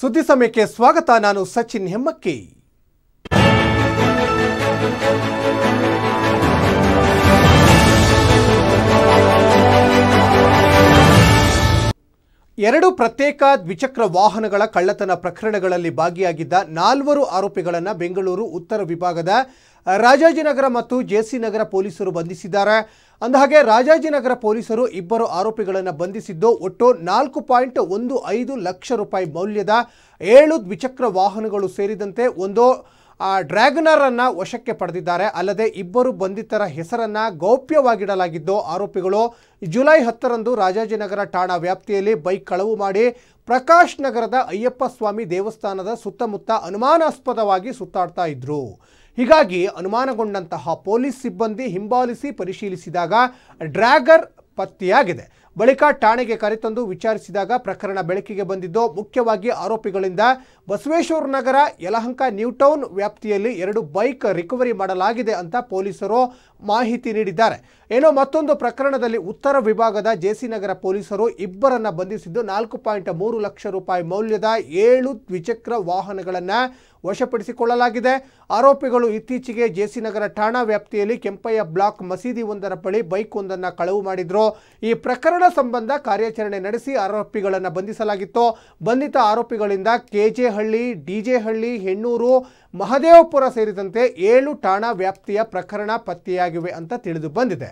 ಸುದ್ದಿ ಸಮಯಕ್ಕೆ ಸ್ವಾಗತ ನಾನು ಸಚಿನ್ ಹೆಮ್ಮಕ್ಕಿ ಎರಡು ಪ್ರತ್ಯೇಕ ದ್ವಿಚಕ್ರ ವಾಹನಗಳ ಕಳ್ಳತನ ಪ್ರಕರಣಗಳಲ್ಲಿ ಭಾಗಿಯಾಗಿದ್ದ ನಾಲ್ವರು ಆರೋಪಿಗಳನ್ನು ಬೆಂಗಳೂರು ಉತ್ತರ ವಿಭಾಗದ ರಾಜಾಜಿನಗರ ಮತ್ತು ಜೆಸಿ ನಗರ ಪೊಲೀಸರು ಬಂಧಿಸಿದ್ದಾರೆ ಅಂದಹಾಗೆ ರಾಜಾಜಿನಗರ ಪೊಲೀಸರು ಇಬ್ಬರು ಆರೋಪಿಗಳನ್ನು ಬಂಧಿಸಿದ್ದು ಒಟ್ಟು ನಾಲ್ಕು ಪಾಯಿಂಟ್ ಒಂದು ಐದು ಲಕ್ಷ ರೂಪಾಯಿ ಮೌಲ್ಯದ ಏಳು ದ್ವಿಚಕ್ರ ವಾಹನಗಳು ಸೇರಿದಂತೆ ಒಂದು ಆ, ಡ್ರ್ಯಾಗನರ್ ಅನ್ನ ವಶಕ್ಕೆ ಪಡೆದಿದ್ದಾರೆ ಅಲ್ಲದೆ ಇಬ್ಬರು ಬಂಧಿತರ ಹೆಸರನ್ನ ಗೌಪ್ಯವಾಗಿಡಲಾಗಿದ್ದು ಆರೋಪಿಗಳು ಜುಲೈ ಹತ್ತರಂದು ರಾಜಾಜಿನಗರ ಠಾಣಾ ವ್ಯಾಪ್ತಿಯಲ್ಲಿ ಬೈಕ್ ಕಳವು ಮಾಡಿ ಪ್ರಕಾಶ್ ನಗರದ ಅಯ್ಯಪ್ಪ ಸ್ವಾಮಿ ದೇವಸ್ಥಾನದ ಸುತ್ತಮುತ್ತ ಅನುಮಾನಾಸ್ಪದವಾಗಿ ಸುತ್ತಾಡ್ತಾ ಇದ್ರು ಹೀಗಾಗಿ ಅನುಮಾನಗೊಂಡಂತಹ ಪೊಲೀಸ್ ಸಿಬ್ಬಂದಿ ಹಿಂಬಾಲಿಸಿ ಪರಿಶೀಲಿಸಿದಾಗ ಡ್ರ್ಯಾಗರ್ ಪತ್ತೆಯಾಗಿದೆ ಬಳಿಕ ಠಾಣೆಗೆ ಕರೆತಂದು ವಿಚಾರಿಸಿದಾಗ ಪ್ರಕರಣ ಬೆಳಕಿಗೆ ಬಂದಿದ್ದು ಮುಖ್ಯವಾಗಿ ಆರೋಪಿಗಳಿಂದ ಬಸವೇಶ್ವರ ನಗರ ಯಲಹಂಕ ನ್ಯೂಟೌನ್ ವ್ಯಾಪ್ತಿಯಲ್ಲಿ ಎರಡು ಬೈಕ್ ರಿಕವರಿ ಮಾಡಲಾಗಿದೆ ಅಂತ ಪೊಲೀಸರು ಮಾಹಿತಿ ನೀಡಿದ್ದಾರೆ ಏನೋ ಮತ್ತೊಂದು ಪ್ರಕರಣದಲ್ಲಿ ಉತ್ತರ ವಿಭಾಗದ ಜೆಸಿ ನಗರ ಪೊಲೀಸರು ಇಬ್ಬರನ್ನ ಬಂಧಿಸಿದ್ದು ನಾಲ್ಕು ಪಾಯಿಂಟ್ ಮೂರು ಲಕ್ಷ ರೂಪಾಯಿ ಮೌಲ್ಯದ ಏಳು ದ್ವಿಚಕ್ರ ವಾಹನಗಳನ್ನು ವಶಪಡಿಸಿಕೊಳ್ಳಲಾಗಿದೆ ಆರೋಪಿಗಳು ಇತ್ತೀಚೆಗೆ ಜೆಸಿ ನಗರ ಠಾಣಾ ವ್ಯಾಪ್ತಿಯಲ್ಲಿ ಕೆಂಪಯ್ಯ ಬ್ಲಾಕ್ ಮಸೀದಿ ಒಂದರ ಬಳಿ ಬೈಕ್ ಒಂದನ್ನು ಕಳವು ಮಾಡಿದ್ರು ಈ ಪ್ರಕರಣ ಸಂಬಂಧ ಕಾರ್ಯಾಚರಣೆ ನಡೆಸಿ ಆರೋಪಿಗಳನ್ನು ಬಂಧಿಸಲಾಗಿತ್ತು ಬಂಧಿತ ಆರೋಪಿಗಳಿಂದ ಕೆಜೆಹಳ್ಳಿ ಡಿಜೆಹಳ್ಳಿ ಹೆಣ್ಣೂರು ಮಹದೇವಪುರ ಸೇರಿದಂತೆ ಏಳು ಠಾಣಾ ವ್ಯಾಪ್ತಿಯ ಪ್ರಕರಣ ಪತ್ತೆಯಾಗಿವೆ ಅಂತ ತಿಳಿದು ಬಂದಿದೆ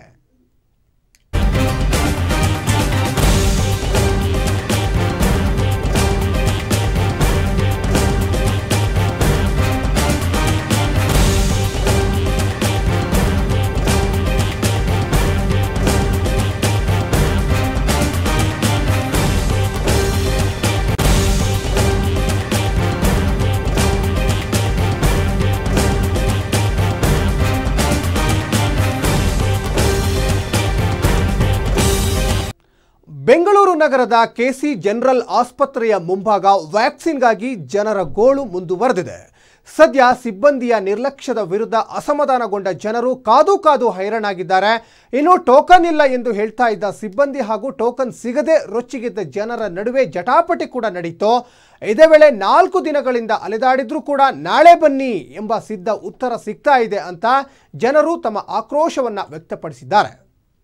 ಬೆಂಗಳೂರು ನಗರದ ಕೆಸಿ ಜನರಲ್ ಆಸ್ಪತ್ರೆಯ ಮುಂಭಾಗ ವ್ಯಾಕ್ಸಿನ್ಗಾಗಿ ಜನರ ಗೋಳು ಮುಂದುವರೆದಿದೆ ಸದ್ಯ ಸಿಬ್ಬಂದಿಯ ನಿರ್ಲಕ್ಷ್ಯದ ವಿರುದ್ಧ ಅಸಮಾಧಾನಗೊಂಡ ಜನರು ಕಾದು ಕಾದು ಹೈರಾಣಾಗಿದ್ದಾರೆ ಇನ್ನು ಟೋಕನ್ ಇಲ್ಲ ಎಂದು ಹೇಳ್ತಾ ಇದ್ದ ಸಿಬ್ಬಂದಿ ಹಾಗೂ ಟೋಕನ್ ಸಿಗದೆ ರೊಚ್ಚಿಗಿದ್ದ ಜನರ ನಡುವೆ ಜಟಾಪಟಿ ಕೂಡ ನಡೀತು ಇದೇ ವೇಳೆ ನಾಲ್ಕು ದಿನಗಳಿಂದ ಅಲೆದಾಡಿದ್ರೂ ಕೂಡ ನಾಳೆ ಬನ್ನಿ ಎಂಬ ಸಿದ್ಧ ಉತ್ತರ ಸಿಗ್ತಾ ಇದೆ ಅಂತ ಜನರು ತಮ್ಮ ಆಕ್ರೋಶವನ್ನ ವ್ಯಕ್ತಪಡಿಸಿದ್ದಾರೆ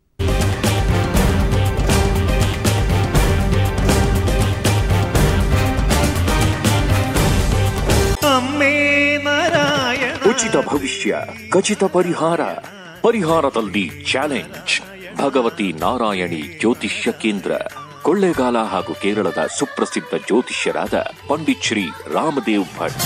ಅಮ್ಮೇ ನಾರಾಯಣ ಉಚಿತ ಭವಿಷ್ಯ ಖಚಿತ ಪರಿಹಾರ ಪರಿಹಾರದಲ್ಲಿ ಚಾಲೆಂಜ್ ಭಗವತಿ ನಾರಾಯಣಿ ಜ್ಯೋತಿಷ್ಯ ಕೇಂದ್ರ ಕೊಳ್ಳೇಗಾಲ ಹಾಗೂ ಕೇರಳದ ಸುಪ್ರಸಿದ್ಧ ಜ್ಯೋತಿಷ್ಯರಾದ ಪಂಡಿತ್ ಶ್ರೀ ರಾಮದೇವ್ ಭಟ್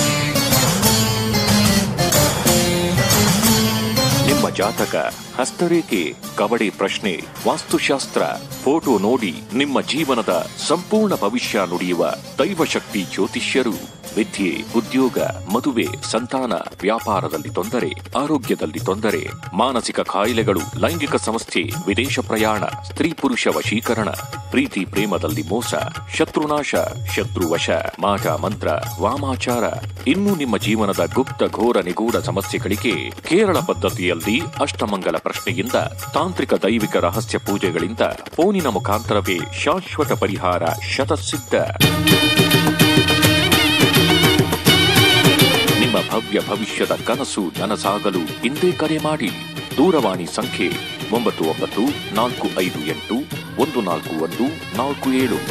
ನಿಮ್ಮ ಜಾತಕ ಹಸ್ತರೇಖೆ ಕಬಡ್ಡಿ ಪ್ರಶ್ನೆ ವಾಸ್ತುಶಾಸ್ತ್ರ ಫೋಟೋ ನೋಡಿ ನಿಮ್ಮ ಜೀವನದ ಸಂಪೂರ್ಣ ಭವಿಷ್ಯ ನುಡಿಯುವ ದೈವಶಕ್ತಿ ಜ್ಯೋತಿಷ್ಯರು ವಿದ್ಯೆ ಉದ್ಯೋಗ ಮದುವೆ ಸಂತಾನ ವ್ಯಾಪಾರದಲ್ಲಿ ತೊಂದರೆ ಆರೋಗ್ಯದಲ್ಲಿ ತೊಂದರೆ ಮಾನಸಿಕ ಕಾಯಿಲೆಗಳು ಲೈಂಗಿಕ ಸಮಸ್ಯೆ ವಿದೇಶ ಪ್ರಯಾಣ ಸ್ತ್ರೀ ಪುರುಷ ವಶೀಕರಣ ಪ್ರೀತಿ ಪ್ರೇಮದಲ್ಲಿ ಮೋಸ ಶತ್ರುನಾಶ ಶತ್ರುವಶ ಮಾಟ ಮಂತ್ರ ವಾಮಾಚಾರ ಇನ್ನು ನಿಮ್ಮ ಜೀವನದ ಗುಪ್ತ ಘೋರ ನಿಗೂಢ ಸಮಸ್ಯೆಗಳಿಗೆ ಕೇರಳ ಪದ್ಧತಿಯಲ್ಲಿ ಅಷ್ಟಮಂಗಲ ಪ್ರಶ್ನೆಯಿಂದ ತಾಂತ್ರಿಕ ದೈವಿಕ ರಹಸ್ಯ ಪೂಜೆಗಳಿಂದ ಫೋನಿನ ಮುಖಾಂತರವೇ ಶಾಶ್ವತ ಪರಿಹಾರ ಶತಸಿದ್ಧ ನಿಮ್ಮ ಭವ್ಯ ಭವಿಷ್ಯದ ಕನಸು ನನಸಾಗಲು ಇಂದೇ ಕರೆ ಮಾಡಿ ದೂರವಾಣಿ ಸಂಖ್ಯೆ ಒಂಬತ್ತು ಒಂಬತ್ತು ನಾಲ್ಕು ಐದು ಎಂಟು ಒಂದು ನಾಲ್ಕು ಒಂದು ನಾಲ್ಕು ಏಳು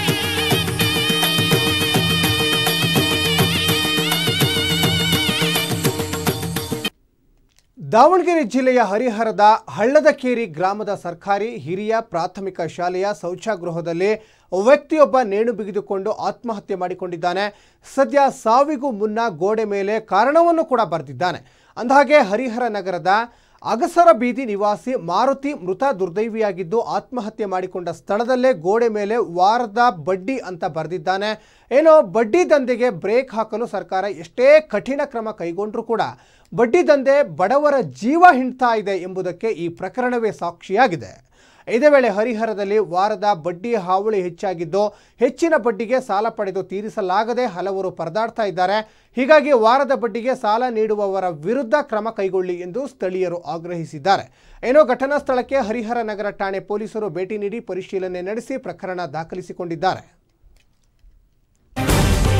ದಾವಣಗೆರೆ ಜಿಲ್ಲೆಯ ಹರಿಹರದ ಹಳ್ಳದಕೇರಿ ಗ್ರಾಮದ ಸರ್ಕಾರಿ ಹಿರಿಯ ಪ್ರಾಥಮಿಕ ಶಾಲೆಯ ಶೌಚಾಗೃಹದಲ್ಲಿ ವ್ಯಕ್ತಿಯೊಬ್ಬ ನೇಣು ಬಿಗಿದುಕೊಂಡು ಆತ್ಮಹತ್ಯೆ ಮಾಡಿಕೊಂಡಿದ್ದಾನೆ ಸದ್ಯ ಸಾವಿಗೂ ಮುನ್ನ ಗೋಡೆ ಮೇಲೆ ಕಾರಣವನ್ನು ಕೂಡ ಬರೆದಿದ್ದಾನೆ ಅಂದಹಾಗೆ ಹರಿಹರ ನಗರದ ಅಗಸರ ಬೀದಿ ನಿವಾಸಿ ಮಾರುತಿ ಮೃತ ದುರ್ದೈವಿಯಾಗಿದ್ದು ಆತ್ಮಹತ್ಯೆ ಮಾಡಿಕೊಂಡ ಸ್ಥಳದಲ್ಲೇ ಗೋಡೆ ಮೇಲೆ ವಾರದ ಬಡ್ಡಿ ಅಂತ ಬರೆದಿದ್ದಾನೆ ಏನೋ ಬಡ್ಡಿ ದಂಧೆಗೆ ಬ್ರೇಕ್ ಹಾಕಲು ಸರ್ಕಾರ ಎಷ್ಟೇ ಕಠಿಣ ಕ್ರಮ ಕೈಗೊಂಡರೂ ಕೂಡ ಬಡ್ಡಿ ದಂಧೆ ಬಡವರ ಜೀವ ಹಿಂಡ್ತಾ ಇದೆ ಎಂಬುದಕ್ಕೆ ಈ ಪ್ರಕರಣವೇ ಸಾಕ್ಷಿಯಾಗಿದೆ ಇದೇ ವೇಳೆ ಹರಿಹರದಲ್ಲಿ ವಾರದ ಬಡ್ಡಿ ಹಾವಳಿ ಹೆಚ್ಚಾಗಿದ್ದು ಹೆಚ್ಚಿನ ಬಡ್ಡಿಗೆ ಸಾಲ ಪಡೆದು ತೀರಿಸಲಾಗದೆ ಹಲವರು ಪರದಾಡ್ತಾ ಇದ್ದಾರೆ ಹೀಗಾಗಿ ವಾರದ ಬಡ್ಡಿಗೆ ಸಾಲ ನೀಡುವವರ ವಿರುದ್ಧ ಕ್ರಮ ಕೈಗೊಳ್ಳಿ ಎಂದು ಸ್ಥಳೀಯರು ಆಗ್ರಹಿಸಿದ್ದಾರೆ ಏನೋ ಘಟನಾ ಸ್ಥಳಕ್ಕೆ ಹರಿಹರ ನಗರ ಠಾಣೆ ಪೊಲೀಸರು ಭೇಟಿ ನೀಡಿ ಪರಿಶೀಲನೆ ನಡೆಸಿ ಪ್ರಕರಣ ದಾಖಲಿಸಿಕೊಂಡಿದ್ದಾರೆ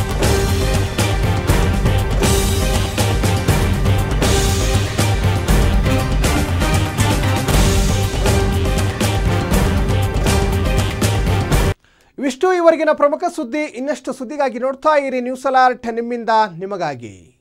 ಇವಿಷ್ಟು ಇವರೆಗಿನ ಪ್ರಮುಖ ಸುದ್ದಿ ಇನ್ನಷ್ಟು ಸುದ್ದಿಗಾಗಿ ನೋಡ್ತಾ ಇರಿ ನ್ಯೂಸ್ ಅಲರ್ಟ್ ನಿಮ್ಮಿಂದ ನಿಮಗಾಗಿ